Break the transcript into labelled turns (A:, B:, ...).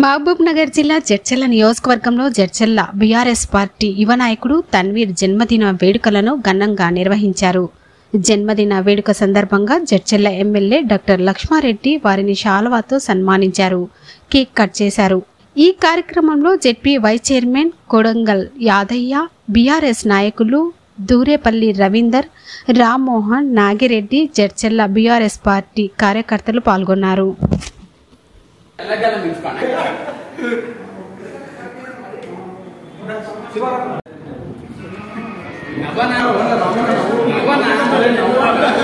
A: మహబూబ్ నగర్ జిల్లా జడ్చెల్ల నియోజకవర్గంలో జడ్చెల్ల BRS party యువ నాయకుడు తన్వీర్ జన్మదిన వేడుకలను ఘనంగా నిర్వహించారు జన్మదిన వేడుక సందర్భంగా జడ్చెల్ల ఎమ్మెల్యే డాక్టర్ లక్ష్మారెడ్డి వారిని శాలువాతో సన్మానించారు కేక్ కట్ చేశారు ఈ కార్యక్రమంలో ZP vice chairman Kodangal Yadaiah BRS నాయకులు దూరేపల్లి రవీందర్ రామ్మోహన్ నాగిరెడ్డి జడ్చెల్ల బీఆర్ఎస్ పార్టీ కార్యకర్తలు పాల్గొన్నారు
B: తెల్లగల్లం పిలుచుకోండి నవ్వనా నవ్వనా